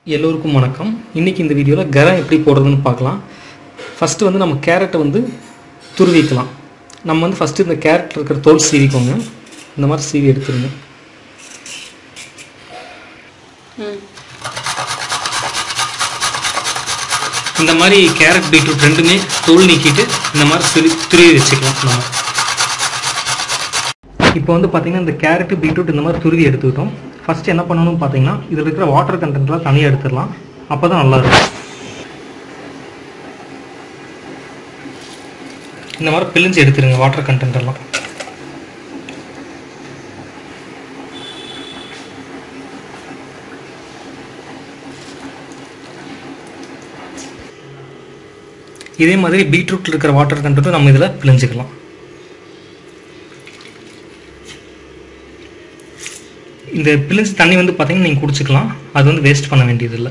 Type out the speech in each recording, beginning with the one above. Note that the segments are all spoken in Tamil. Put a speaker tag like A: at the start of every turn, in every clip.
A: எல்லோருக்கும் வணக்கம் இன்றைக்கி இந்த வீடியோவில் கரம் எப்படி போடுறதுன்னு பார்க்கலாம் ஃபஸ்ட்டு வந்து நம்ம கேரட்டை வந்து துருவிக்கலாம் நம்ம வந்து ஃபஸ்ட்டு இந்த கேரட் இருக்கிற தோல் சீவிக்கோங்க இந்த மாதிரி சீவி எடுத்துருங்க இந்த மாதிரி கேரட் பீட்ரூட் ரெண்டுமே தோல் நீக்கிட்டு இந்த மாதிரி துரு துருவி வச்சுக்கலாம் நம்ம இப்போ வந்து பார்த்தீங்கன்னா இந்த கேரட்டு பீட்ரூட் இந்த மாதிரி துருவி எடுத்துக்கிட்டோம் ஃபஸ்ட்டு என்ன பண்ணணும்னு பார்த்தீங்கன்னா இதில் இருக்கிற வாட்டர் கண்டென்ட்லாம் தனியாக எடுத்துடலாம் அப்போ தான் நல்லா இருக்கும் இந்த மாதிரி பிழிஞ்சு எடுத்துருங்க வாட்டர் கண்டென்ட் எல்லாம் இதே மாதிரி பீட்ரூட்டில் இருக்கிற வாட்டர் கண்டென்ட்டும் நம்ம இதில் பிழிஞ்சுக்கலாம் இந்த பிழிஞ்சு தண்ணி வந்து பார்த்தீங்கன்னா நீங்கள் குடிச்சிக்கலாம் அது வந்து வேஸ்ட் பண்ண வேண்டியதில்லை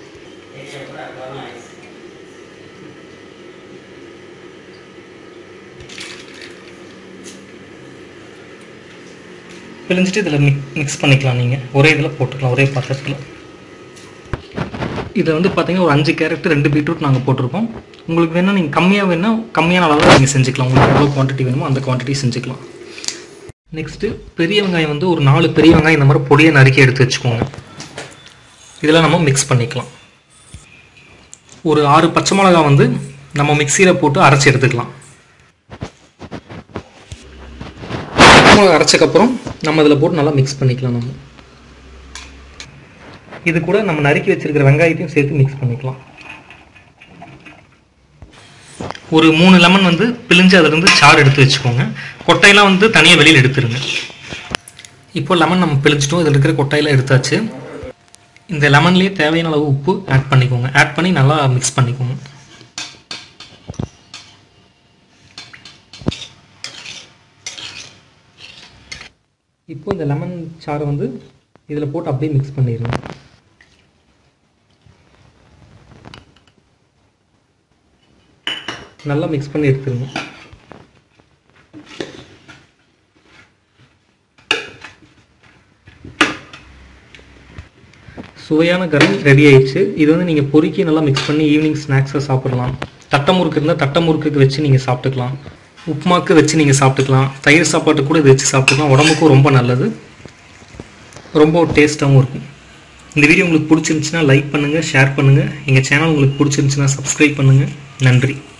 A: பிழிஞ்சிட்டு இதில் மிக் மிக்ஸ் பண்ணிக்கலாம் நீங்கள் ஒரே இதில் போட்டுக்கலாம் ஒரே பாத்திரத்தில் இதில் வந்து பார்த்தீங்கன்னா ஒரு அஞ்சு கேரட் ரெண்டு பீட்ரூட் நாங்கள் போட்டிருக்கோம் உங்களுக்கு வேணால் நீங்கள் கம்மியாக வேணால் கம்மியான அளவில் நீங்கள் செஞ்சுக்கலாம் உங்களுக்கு எவ்வளோ குவான்டிட்டி வேணுமோ அந்த குவான்டிட்டி செஞ்சுக்கலாம் நெக்ஸ்ட்டு பெரிய வெங்காயம் வந்து ஒரு நாலு பெரிய வெங்காயம் இந்த மாதிரி பொடியை நறுக்கி எடுத்து வச்சுக்கோங்க இதெல்லாம் நம்ம மிக்ஸ் பண்ணிக்கலாம் ஒரு ஆறு பச்சை மிளகா வந்து நம்ம மிக்சியில் போட்டு அரைச்சி எடுத்துக்கலாம் பச்சை மிளகா அரைச்சக்கப்புறம் நம்ம இதில் போட்டு நல்லா மிக்ஸ் பண்ணிக்கலாம் நம்ம இது கூட நம்ம நறுக்கி வச்சிருக்கிற வெங்காயத்தையும் சேர்த்து மிக்ஸ் பண்ணிக்கலாம் ஒரு மூணு லெமன் வந்து பிழிஞ்சு அதிலிருந்து சாறு எடுத்து வச்சுக்கோங்க கொட்டையெல்லாம் வந்து தனியாக வெளியில் எடுத்துருங்க இப்போ லெமன் நம்ம பிழிச்சிட்டோம் இதில் இருக்கிற கொட்டையெல்லாம் எடுத்தாச்சு இந்த லெமன்லேயே தேவையான அளவு உப்பு ஆட் பண்ணிக்கோங்க ஆட் பண்ணி நல்லா மிக்ஸ் பண்ணிக்கோங்க இப்போ இந்த லெமன் சாறை வந்து இதில் போட்டு அப்படியே மிக்ஸ் பண்ணிடுங்க நல்லா மிக்ஸ் பண்ணி எடுத்துருங்க சுவையான கரம் ரெடி ஆயிடுச்சு இது வந்து நீங்கள் பொறுக்கி நல்லா மிக்ஸ் பண்ணி ஈவினிங் ஸ்நாக்ஸாக சாப்பிடலாம் தட்டை முறுக்கு இருந்தால் தட்டை முறுக்குக்கு வச்சு நீங்கள் சாப்பிட்டுக்கலாம் உப்புமாக்கு வச்சு நீங்கள் சாப்பிட்டுக்கலாம் தயிர் சாப்பாட்டு கூட இதை வச்சு சாப்பிட்டுக்கலாம் உடம்புக்கும் ரொம்ப நல்லது ரொம்ப டேஸ்ட்டாகவும் இருக்கும் இந்த வீடியோ உங்களுக்கு பிடிச்சிருந்துச்சுன்னா லைக் பண்ணுங்கள் ஷேர் பண்ணுங்கள் எங்கள் சேனல் உங்களுக்கு பிடிச்சிருந்துச்சுன்னா சப்ஸ்கிரைப் பண்ணுங்கள் நன்றி